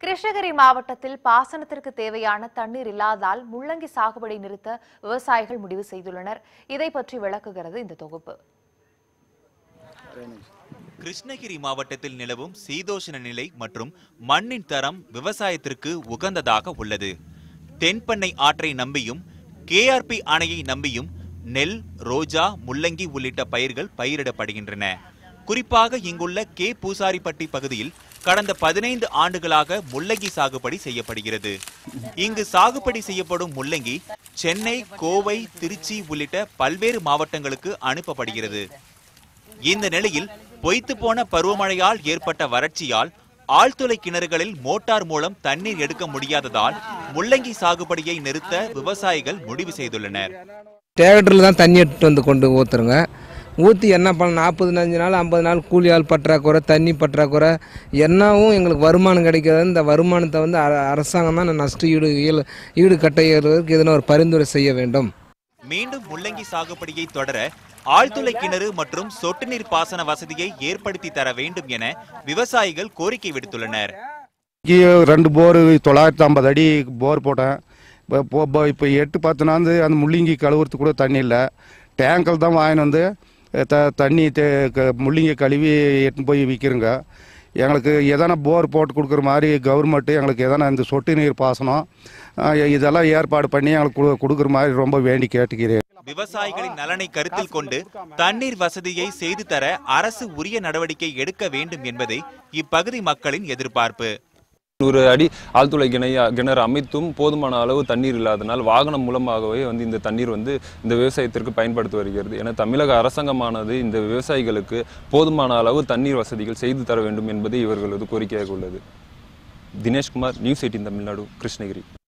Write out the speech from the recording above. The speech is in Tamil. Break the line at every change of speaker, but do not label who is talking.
கிருஷ்ணகிரி மாவட்டத்தில் பாசனத்திற்கு தேவையான தண்ணீர் இல்லாதால் முள்ளங்கி சாகுபடி நிறுத்த விவசாயிகள் முடிவு செய்துள்ளனர் இதை பற்றி விளக்குகிறது இந்த தொகுப்பு
கிருஷ்ணகிரி மாவட்டத்தில் நிலவும் சீதோஷண நிலை மற்றும் மண்ணின் தரம் விவசாயத்திற்கு உகந்ததாக உள்ளது தென்பண்ணை ஆற்றை நம்பியும் கேஆர்பி அணையை நம்பியும் நெல் ரோஜா முள்ளங்கி உள்ளிட்ட பயிர்கள் பயிரிடப்படுகின்றன குறிப்பாக இங்குள்ள கே பூசாரிப்பட்டி பகுதியில் கடந்த பதினைந்து ஆண்டுகளாக முள்ளங்கி சாகுபடி செய்யப்படுகிறது இங்கு சாகுபடி செய்யப்படும் முள்ளங்கி சென்னை கோவை திருச்சி உள்ளிட்ட பல்வேறு மாவட்டங்களுக்கு அனுப்பப்படுகிறது இந்த நிலையில் பொய்த்து போன பருவமழையால் ஏற்பட்ட வறட்சியால் ஆழ்துளை கிணறுகளில் மோட்டார் மூலம் தண்ணீர் எடுக்க முடியாததால் முள்ளங்கி சாகுபடியை நிறுத்த விவசாயிகள் முடிவு செய்துள்ளனர்
டிராக்டரில் தான் தண்ணி எடுத்துட்டு வந்து கொண்டு ஊற்றுருங்க ஊற்றி என்ன பண்ண நாற்பது அஞ்சு நாள் ஐம்பது நாள் கூலி ஆள் பற்றாக்குறை தண்ணி பற்றாக்குறை என்னவும் எங்களுக்கு வருமானம் கிடைக்காது இந்த வருமானத்தை வந்து அர- அரசாங்கம் தான் நஷ்ட ஈடு ஈடு- ஈடு கட்டையிறதுக்கு இதனை ஒரு பரிந்துரை செய்ய வேண்டும்
மீண்டும் முள்ளங்கி சாகுபடியை தொடர ஆழ்துளை கிணறு மற்றும் சொட்டு நீர் பாசன வசதியை ஏற்படுத்தி தர வேண்டும் என விவசாயிகள் கோரிக்கை விடுத்துள்ளனர்
இங்கே ரெண்டு போர் தொள்ளாயிரத்தி ஐம்பது அடி போர் போட்டேன் இப்போ இப்போ எட்டு பத்து நாள் அந்த முள்ளிங்கி கழுவுறதுக்கு கூட தண்ணி இல்லை டேங்கல் தான் வாங்கின்னு வந்து த தண்ணி தே க- முள்ளிங்கி கழுவி எடுத்துன்னு போய் விற்கிறோங்க எங்களுக்கு எதனா போர் போட்டு கொடுக்குற மாதிரி கவர்மெண்ட்டு எங்களுக்கு எதனா இந்த சொட்டு நீர் பாசனம் அஹ், இதெல்லாம் ஏற்பாடு பண்ணி எங்களுக்கு கொடு- கொடுக்குற மாதிரி ரொம்ப வேண்டி கேட்டுக்கிறேன்
விவசாயிகளின் நலனை கருத்தில் கொண்டு தண்ணீர் வசதியை செய்து தர அரசு உரிய நடவடிக்கை எடுக்க வேண்டும் என்பதே இப்பகுதி மக்களின் எதிர்பார்ப்பு
நூறு அடி ஆழ்துளை கிணை கிணறு அமைத்தும் போதுமான அளவு தண்ணீர் இல்லாதனால் வாகனம் மூலமாகவே வந்து இந்த தண்ணீர் வந்து இந்த விவசாயத்திற்கு பயன்படுத்தி வருகிறது என தமிழக அரசாங்கமானது இந்த விவசாயிகளுக்கு போதுமான அளவு தண்ணீர் வசதிகள் செய்து தர வேண்டும் என்பது இவர்களது கோரிக்கையாக உள்ளது தினேஷ்குமார் நியூஸ் எயிட்டின் தமிழ்நாடு கிருஷ்ணகிரி